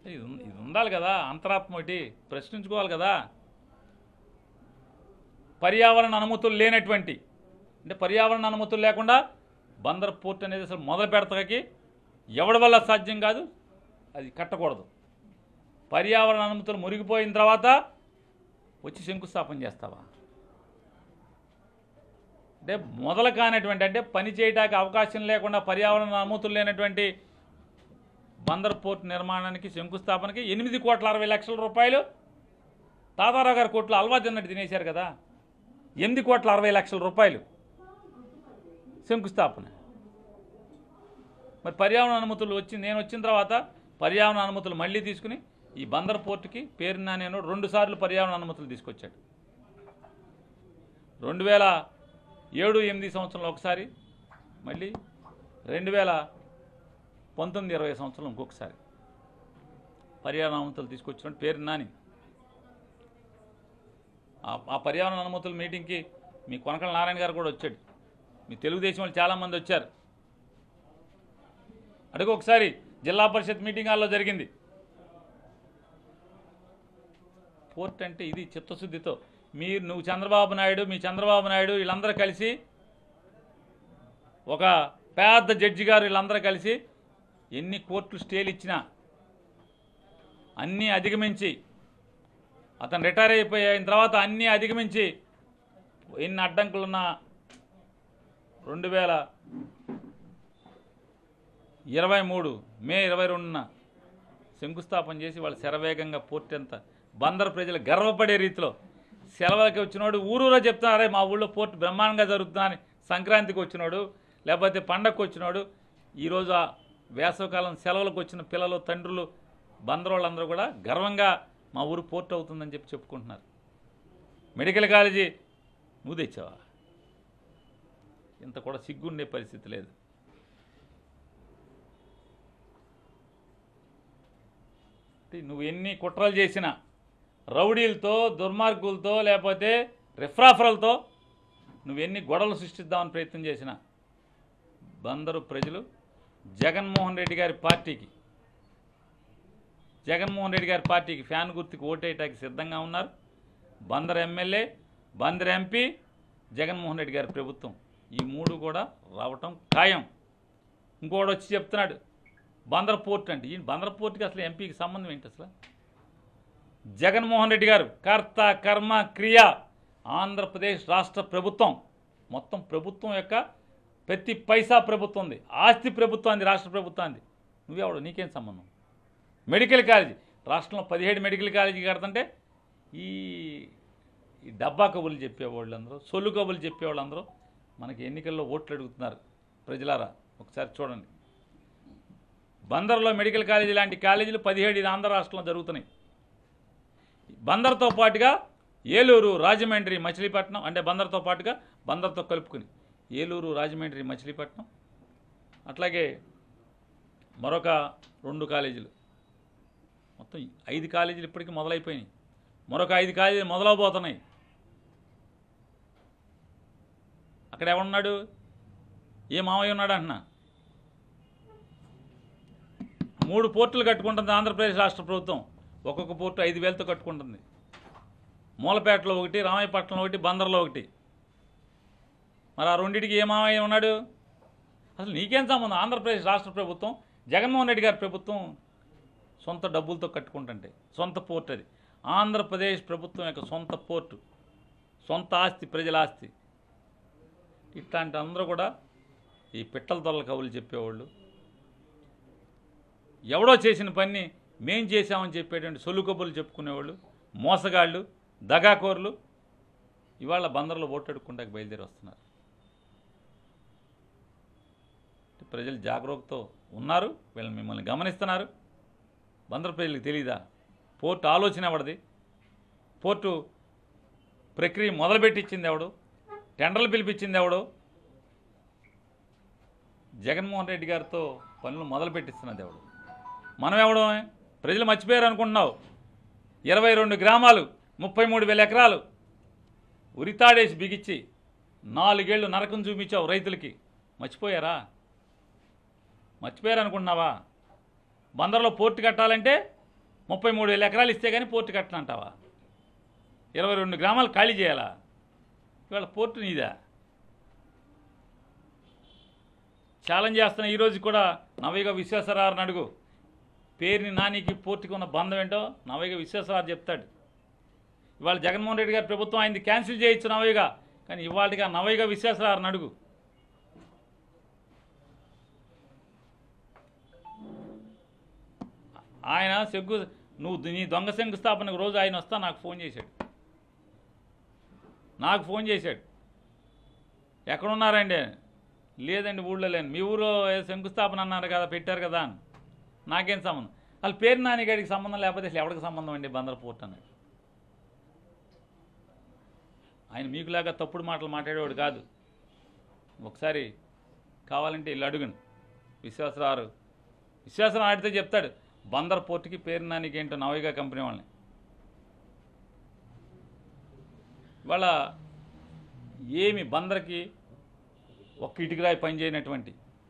ఇది ఉం- ఇది ఉండాలి కదా అంతరాత్మ ఒకటి ప్రశ్నించుకోవాలి కదా పర్యావరణ అనుమతులు లేనటువంటి అంటే పర్యావరణ అనుమతులు లేకుండా బందర్ పోర్ట్ అనేది అసలు మొదలు పెడతాకి ఎవడి వల్ల సాధ్యం కాదు అది కట్టకూడదు పర్యావరణ అనుమతులు మురిగిపోయిన తర్వాత వచ్చి శంకుస్థాపన చేస్తావా అంటే మొదలు కానటువంటి అంటే పని చేయడానికి అవకాశం లేకుండా పర్యావరణ అనుమతులు లేనటువంటి బందర్ పోర్ట్ నిర్మాణానికి శంకుస్థాపనకి ఎనిమిది కోట్ల అరవై లక్షల రూపాయలు తాతారావు గారి కోట్లు అల్వా తిన్నట్టు తినేశారు కదా ఎనిమిది కోట్ల అరవై లక్షల రూపాయలు శంకుస్థాపన మరి పర్యావరణ అనుమతులు వచ్చి నేను వచ్చిన తర్వాత పర్యావరణ అనుమతులు మళ్ళీ తీసుకుని ఈ బందర్ పోర్టుకి పేరున నేను రెండు సార్లు పర్యావరణ అనుమతులు తీసుకొచ్చాడు రెండు వేల ఏడు ఎనిమిది సంవత్సరంలో ఒకసారి మళ్ళీ రెండు వేల పంతొమ్మిది ఇరవై సంవత్సరం ఇంకొకసారి పర్యావరణ అనుమతులు తీసుకొచ్చినట్టు పేరు నాని ఆ- ఆ పర్యావరణ అనుమతుల మీటింగ్కి మీ కొనకల నారాయణ గారు కూడా వచ్చాడు మీ తెలుగుదేశం వాళ్ళు చాలామంది వచ్చారు అడుగు ఒకసారి జిల్లా పరిషత్ మీటింగ్ హాల్లో జరిగింది పోర్ట్ అంటే ఇది చిత్తశుద్ధితో మీరు నువ్వు చంద్రబాబు నాయుడు మీ చంద్రబాబు నాయుడు వీళ్ళందరూ కలిసి ఒక పెద్ద జడ్జి గారు వీళ్ళందరూ కలిసి ఎన్ని కోర్టులు స్టేలు ఇచ్చినా అన్నీ అధిగమించి అతను రిటైర్ అయిపోయిన తర్వాత అన్నీ అధిగమించి ఎన్ని అడ్డంకులున్నా రెండు వేల ఇరవై మూడు మే ఇరవై రెండున శంకుస్థాపన చేసి వాళ్ళు శరవేగంగా పోర్ట్ ఎంత బందర్ ప్రజలు గర్వపడే రీతిలో సెలవులకి వచ్చినోడు ఊరూరా చెప్తున్నారే మా ఊళ్ళో పోర్ట్ బ్రహ్మాండంగా జరుగుతుందా అని సంక్రాంతికి వచ్చినోడు లేకపోతే పండగకు వచ్చినోడు ఈరోజు ఆ వేసవకాలం సెలవులకు వచ్చిన పిల్లలు తండ్రులు బందర్ వాళ్ళందరూ కూడా గర్వంగా మా ఊరు పోర్ట్ అవుతుందని చెప్పి చెప్పుకుంటున్నారు మెడికల్ కాలేజీ నువ్వు తెచ్చావా ఇంత కూడా సిగ్గుండే పరిస్థితి లేదు అంటే నువ్వు ఎన్ని కుట్రలు చేసినా రౌడీలతో దుర్మార్గులతో లేకపోతే రిఫ్రాఫరలతో నువ్వు ఎన్ని గొడవలు సృష్టిద్దామని ప్రయత్నం చేసినా బందరు ప్రజలు జగన్మోహన్ రెడ్డి గారి పార్టీకి జగన్మోహన్ రెడ్డి గారి పార్టీకి ఫ్యాన్ గుర్తుకు ఓటేయటానికి సిద్ధంగా ఉన్నారు బందర్ ఎమ్మెల్యే బందర్ ఎంపీ జగన్మోహన్ రెడ్డి గారి ప్రభుత్వం ఈ మూడు కూడా రావటం ఖాయం ఇంకోటి వచ్చి చెప్తున్నాడు బందర్ పోర్ట్ అంటే ఈ బందర్ పోర్ట్కి అసలు ఎంపీకి సంబంధం ఏంటి అసలు జగన్మోహన్ రెడ్డి గారు కర్త కర్మ క్రియ ఆంధ్రప్రదేశ్ రాష్ట్ర ప్రభుత్వం మొత్తం ప్రభుత్వం యొక్క ప్రతి పైసా ప్రభుత్వంది ఆస్తి ప్రభుత్వాన్ని రాష్ట్ర ప్రభుత్వాన్ని నువ్వెవడు నీకేం సంబంధం మెడికల్ కాలేజీ రాష్ట్రంలో పదిహేడు మెడికల్ కాలేజీ కడుతుంటే ఈ ఈ డబ్బా కబుర్లు చెప్పేవాళ్ళందరూ సొల్లు కబుర్లు చెప్పేవాళ్ళందరూ మనకి ఎన్నికల్లో ఓట్లు అడుగుతున్నారు ప్రజలారా ఒకసారి చూడండి బందర్లో మెడికల్ కాలేజీ లాంటి కాలేజీలు పదిహేడు ఇది ఆంధ్ర రాష్ట్రంలో జరుగుతున్నాయి బందర్తో పాటుగా ఏలూరు రాజమండ్రి మచిలీపట్నం అంటే బందర్తో పాటుగా బందర్తో కలుపుకుని ఏలూరు రాజమండ్రి మచిలీపట్నం అట్లాగే మరొక రెండు కాలేజీలు మొత్తం ఐదు కాలేజీలు ఇప్పటికీ మొదలైపోయినాయి మరొక ఐదు కాలేజీలు మొదలవబోతున్నాయి అక్కడ ఎవడున్నాడు ఏ మామయ్య ఉన్నాడు అంటున్నా మూడు పోర్టులు కట్టుకుంటుంది ఆంధ్రప్రదేశ్ రాష్ట్ర ప్రభుత్వం ఒక్కొక్క పోర్టు ఐదు వేలతో కట్టుకుంటుంది మూలపేటలో ఒకటి రామాయపట్నంలో ఒకటి బందర్లో ఒకటి మరి ఆ రెండింటికి ఏ మామయ్య ఉన్నాడు అసలు నీకేం సంబంధం ఆంధ్రప్రదేశ్ రాష్ట్ర ప్రభుత్వం జగన్మోహన్ రెడ్డి గారి ప్రభుత్వం సొంత డబ్బులతో కట్టుకుంటుంటే సొంత పోర్ట్ అది ఆంధ్రప్రదేశ్ ప్రభుత్వం యొక్క సొంత పోర్టు సొంత ఆస్తి ప్రజల ఆస్తి ఇట్లాంటి అందరూ కూడా ఈ పిట్టల దొరల కవులు చెప్పేవాళ్ళు ఎవడో చేసిన పని మేం చేశామని చెప్పేటువంటి సొల్లు కబుర్లు చెప్పుకునేవాళ్ళు మోసగాళ్ళు దగాకోర్లు ఇవాళ బందర్లో ఓటెడుకుంటాకి బయలుదేరి వస్తున్నారు ప్రజలు జాగ్రత్తతో ఉన్నారు వీళ్ళని మిమ్మల్ని గమనిస్తున్నారు బందర్ ప్రజలకు తెలీదా పోర్టు ఆలోచన ఎవడది పోర్టు ప్రక్రియ మొదలుపెట్టించింది ఎవడు టెండర్లు పిలిపించింది ఎవడు జగన్మోహన్ రెడ్డి గారితో పనులు మొదలు పెట్టిస్తున్నది ఎవడు మనం ఎవడో ప్రజలు మర్చిపోయారు అనుకుంటున్నావు ఇరవై రెండు గ్రామాలు ముప్పై మూడు వేల ఎకరాలు ఉరితాడేసి బిగిచ్చి నాలుగేళ్లు నరకం చూపించావు రైతులకి మర్చిపోయారా మర్చిపోయారు అనుకుంటున్నావా బందర్లో పోర్టు కట్టాలంటే ముప్పై మూడు వేల ఎకరాలు ఇస్తే కానీ పోర్టు కట్టనంటావా ఇరవై రెండు గ్రామాలు ఖాళీ చేయాలా ఇవాళ పోర్టు నీదా ఛాలెంజ్ చేస్తున్న ఈరోజు కూడా నవయుగ విశ్వేశ్వరరావుని అడుగు పేరుని నానికి పోర్టుకి ఉన్న బంధం ఏంటో నవయుగ విశ్వేశ్వరరావు చెప్తాడు ఇవాళ జగన్మోహన్ రెడ్డి గారి ప్రభుత్వం ఆయనది క్యాన్సిల్ చేయొచ్చు నవయుగ కానీ ఇవాళగా నవయుగ విశ్వేశ్వరరావుని అడుగు ఆయన శంకు నువ్వు నీ దొంగ శంకుస్థాపనకు రోజు ఆయన వస్తా నాకు ఫోన్ చేశాడు నాకు ఫోన్ చేశాడు ఎక్కడున్నారండి లేదండి ఊళ్ళో లేను మీ ఊరు ఏ శంకుస్థాపన అన్నారు కదా పెట్టారు కదా అని నాకేం సంబంధం వాళ్ళ పేరు నానిగాడికి సంబంధం లేకపోతే అసలు ఎవరికి సంబంధం అండి బందర్ పోర్ట్ అన్నాడు ఆయన మీకులాగా తప్పుడు మాటలు మాట్లాడేవాడు కాదు ఒకసారి కావాలంటే ఇల్లు అడుగును విశ్వాసరావు విశ్వాసరావు ఆడితే చెప్తాడు బందర్ పోర్టుకి పేరు నానికి ఏంటో నవయిగా కంపెనీ వాళ్ళని ఇవాళ ఏమి బందర్కి ఒక్క ఇటుకరాయి పని చేయనటువంటి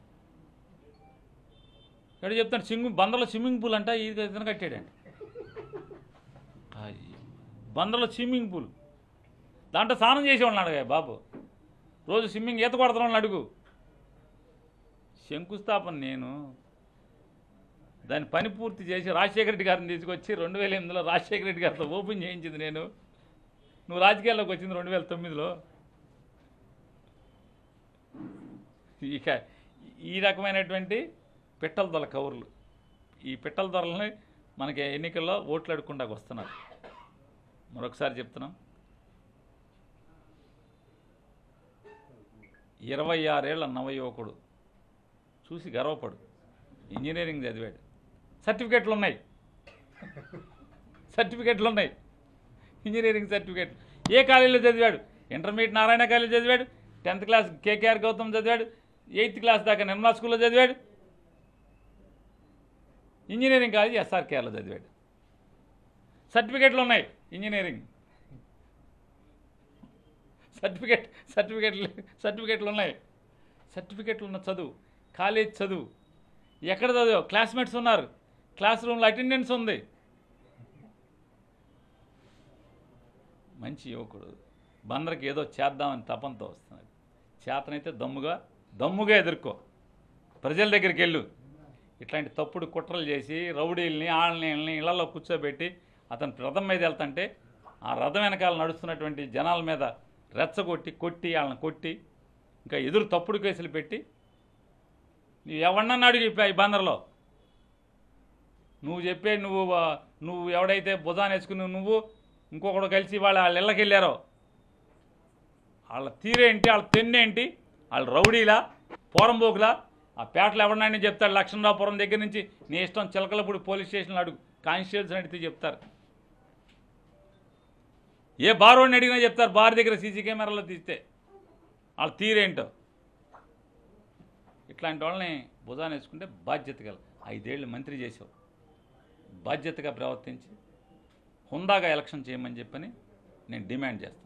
ఇక్కడ చెప్తాను స్విమ్మింగ్ బందర్లో స్విమ్మింగ్ పూల్ అంట ఇది ఇతను కట్టాడండి అయ్యో. బందర్లో స్విమ్మింగ్ పూల్ దాంట్లో స్నానం చేసేవాళ్ళని అడగా బాబు రోజు స్విమ్మింగ్ ఈత కొడతాను అడుగు శంకుస్థాపన నేను దాని పని పూర్తి చేసి రాజశేఖర రెడ్డి గారిని తీసుకొచ్చి రెండు వేల ఎనిమిదిలో రాజశేఖర రెడ్డి గారితో ఓపెన్ చేయించింది నేను నువ్వు రాజకీయాల్లోకి వచ్చింది రెండు వేల తొమ్మిదిలో ఇక ఈ రకమైనటువంటి పిట్టల దొల కౌరులు ఈ పిట్టల దొరలని మనకి ఎన్నికల్లో ఓట్లు అడుక్కుండా వస్తున్నారు మరొకసారి చెప్తున్నాం ఇరవై ఆరేళ్ల నవయువకుడు చూసి గర్వపడు ఇంజనీరింగ్ చదివాడు సర్టిఫికెట్లు ఉన్నాయి సర్టిఫికెట్లు ఉన్నాయి ఇంజనీరింగ్ సర్టిఫికెట్ ఏ కాలేజీలో చదివాడు ఇంటర్మీడియట్ నారాయణ కాలేజ్ చదివాడు టెన్త్ క్లాస్ కేకేఆర్ గౌతమ్ చదివాడు ఎయిత్ క్లాస్ దాకా నిర్మలా స్కూల్లో చదివాడు ఇంజనీరింగ్ కాలేజ్ ఎస్ఆర్కేఆర్లో చదివాడు సర్టిఫికెట్లు ఉన్నాయి ఇంజనీరింగ్ సర్టిఫికెట్ సర్టిఫికెట్లు సర్టిఫికెట్లు ఉన్నాయి సర్టిఫికెట్లు ఉన్న చదువు కాలేజ్ చదువు ఎక్కడ చదువు క్లాస్మేట్స్ ఉన్నారు క్లాస్ రూమ్లో అటెండెన్స్ ఉంది మంచి యువకుడు బందరికి ఏదో చేద్దామని తపంతో వస్తున్నాడు చేతనైతే దమ్ముగా దమ్ముగా ఎదుర్కో ప్రజల దగ్గరికి వెళ్ళు ఇట్లాంటి తప్పుడు కుట్రలు చేసి రౌడీల్ని ఆళ్ళని వీళ్ళని ఇళ్లలో కూర్చోబెట్టి అతను రథం మీద వెళ్తుంటే ఆ రథం వెనకాల నడుస్తున్నటువంటి జనాల మీద రెచ్చగొట్టి కొట్టి వాళ్ళని కొట్టి ఇంకా ఎదురు తప్పుడు కేసులు పెట్టి నువ్వు ఎవడన్నా అడిగి చెప్పా ఈ బందర్లో నువ్వు చెప్పే నువ్వు ఆ, నువ్వు ఎవడైతే భుజాన్ని వేసుకుని నువ్వు ఇంకొకడు కలిసి వాళ్ళ వాళ్ళ ఇళ్ళకి వెళ్ళారో వాళ్ళ తీరేంటి వాళ్ళ తెన్నేంటి వాళ్ళ రౌడీలా పోరంబోకులా ఆ పేటలు ఎవడన్నా చెప్తాడు లక్ష్మణరావుపురం దగ్గర నుంచి నీ ఇష్టం చిలకలపూడి పోలీస్ స్టేషన్లో అడుగు కానిస్టేబుల్స్ అడిగితే చెప్తారు ఏ బారోడిని అడిగినా చెప్తారు బార్ దగ్గర సీసీ కెమెరాలో తీస్తే వాళ్ళ తీరేంటో ఇట్లాంటి వాళ్ళని భుజాన్ని వేసుకుంటే బాధ్యత గల ఐదేళ్ళు మంత్రి చేసావు బాధ్యతగా ప్రవర్తించి హుందాగా ఎలక్షన్ చేయమని చెప్పని నేను డిమాండ్ చేస్తాను